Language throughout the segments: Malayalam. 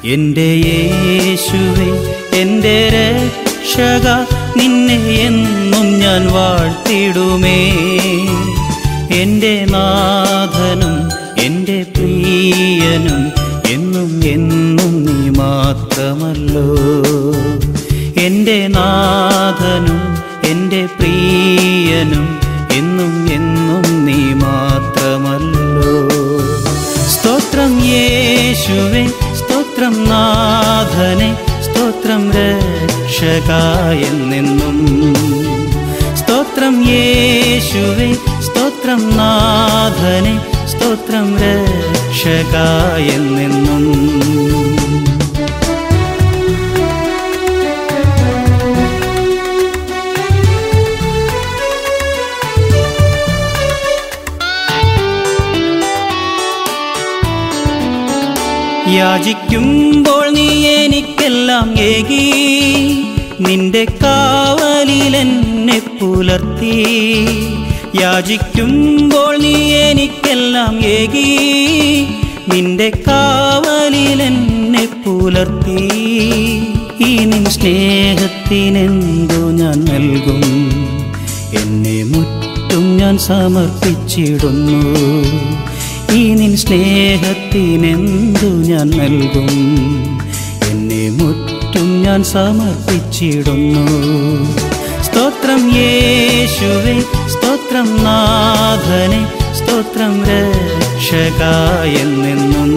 എൻ്റെ യേശുവേ എൻ്റെ രക്ഷക നിന്നെ എന്നും ഞാൻ വാഴ്ത്തിടുമേ എൻ്റെ നാഥനും എൻ്റെ പ്രിയനും എന്നും എന്നും നീ മാത്രമല്ലോ എൻ്റെ നാഥനും എൻ്റെ പ്രിയനും എന്നും എന്നും നീ മാത്രമല്ലോ സ്തോത്രം യേശുവേ സ്തോത്രം നാഥനെ സ്തോത്രം രക്ഷകായെന്നെന്നും സ്തോത്രം യേശുവേ സ്തോത്രം നാഥനെ സ്തോത്രം രക്ഷകായെന്നെന്നും യാചിക്കുമ്പോൾ നീ എനിക്കെല്ലാം ഏകി നിന്റെ കാവലിൽ എന്നെ പുലർത്തി യാചിക്കുമ്പോൾ നീ എനിക്കെല്ലാം ഏകി നിന്റെ കാവലിൽ എന്നെ പുലർത്തി ഈ നിൻ സ്നേഹത്തിനെന്തു ഞാൻ നൽകും എന്നെ മുറ്റും ഞാൻ സമർപ്പിച്ചിടുന്നു ഈ നിൻ സ്നേഹത്തിനെന്തു ഞാൻ നൽകും എന്നെ മുറ്റും ഞാൻ സമർപ്പിച്ചിടുന്നു സ്തോത്രം യേശുവേ സ്തോത്രം നാഥനെ സ്തോത്രം രക്ഷകായെന്നെന്നും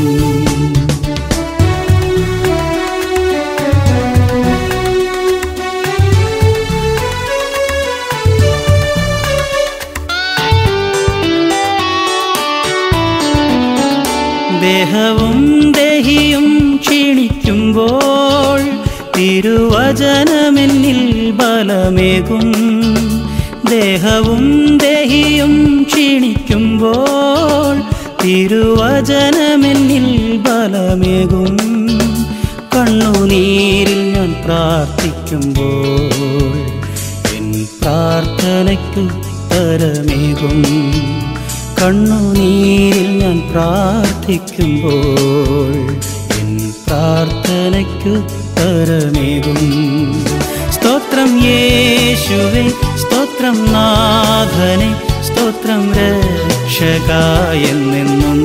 ദേഹവും ദേഹിയും ക്ഷീണിക്കുമ്പോൾ തിരുവചനമെന്നിൽ ബലമേകും ദേഹവും ദേഹിയും ക്ഷീണിക്കുമ്പോൾ തിരുവചനമെന്നിൽ ബലമേകും കണ്ണുനീരിൽ ഞാൻ പ്രാർത്ഥിക്കുമ്പോൾ എൻ പ്രാർത്ഥനയ്ക്കു തരമേകും കണ്ണുനീരിൽ ഞാൻ പ്രാർത്ഥിക്കുമ്പോൾ എൻ പ്രാർത്ഥനയ്ക്കു തരമേകും സ്തോത്രം യേശുവേ സ്തോത്രം നാഥനെ സ്തോത്രം രക്ഷകായെന്നെന്നും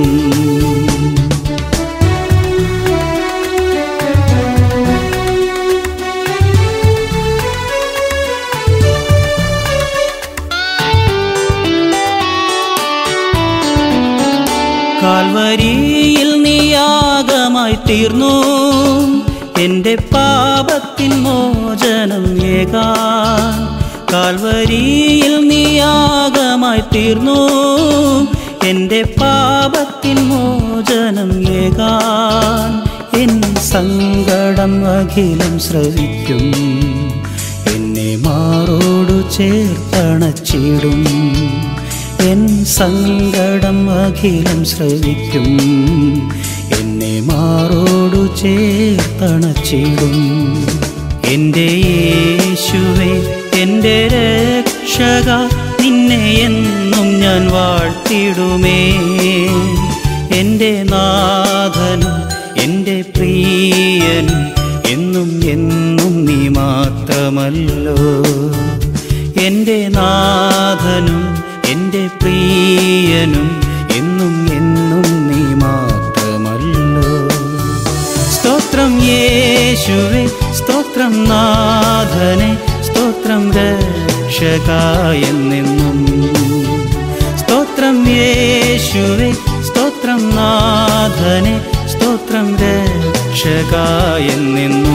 കാൽവരിയിൽ നീ യാഗമായി തീർന്നു എൻ്റെ പാപത്തിൻ മോചനം ഏകാൻ കാൽവരിയിൽ നീ യാഗമായി തീർന്നു എൻ്റെ പാപത്തിൻ മോചനം ഏകാൻ എൻ സങ്കടം അഖിലം ശ്രവിക്കും എന്നെ മാറോടു ചേർത്തണച്ചിടും എൻ സങ്കടം അഖിലം ശ്രവിക്കും എന്നെ മാറോടു ചേർത്തണച്ചിടും എൻ്റെ യേശുവേ എൻ്റെ രക്ഷക നിന്നെ എന്നും ഞാൻ വാഴ്ത്തിടുമേ എൻ്റെ നാഥനും എൻ്റെ പ്രിയനും എന്നും എന്നും നീ മാത്രമല്ലോ എൻ്റെ നാഥനും എൻ്റെ പ്രിയനും എന്നും എന്നും നീ മാത്രമല്ലോ സ്തോത്രം യേശുവേ സ്തോത്രം നാഥനെ സ്തോത്രം രക്ഷകായെന്നെന്നും സ്തോത്രം യേശുവേ സ്തോത്രം നാഥനെ സ്തോത്രം രക്ഷകായെന്നെന്നും